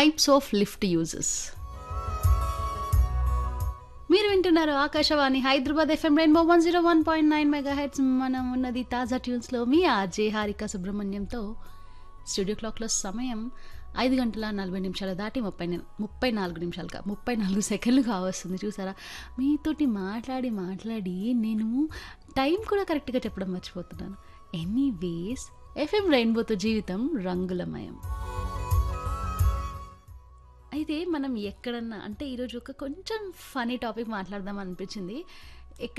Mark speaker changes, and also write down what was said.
Speaker 1: types of lift uses మీరు వింటున్నారు Akashvani Hyderabad FM rainbow one zero one point nine mega heads మనం ఉన్నది తాజా ట్యూన్స్లో మీ ఆర్జే హారిక సుబ్రహ్మణ్యంతో స్టూడియో క్లాక్లో సమయం ఐదు గంటల నలభై నిమిషాలు దాటి ముప్పై ని- ముప్పై నాలుగు నిమిషాలుగా ముప్పై నాలుగు సెకండ్లు కావస్తుంది చూసారా మీతోటి మాట్లాడి మాట్లాడి నేను టైం కూడా కరెక్ట్గా చెప్పడం మర్చిపోతున్నాను ఎనీవేస్ ఎఫ్ఎం రెయిన్బోతో జీవితం రంగులమయం అయితే మనం ఎక్కడన్నా అంటే ఈరోజు ఒక కొంచెం ఫనీ టాపిక్ మాట్లాడదాం అనిపించింది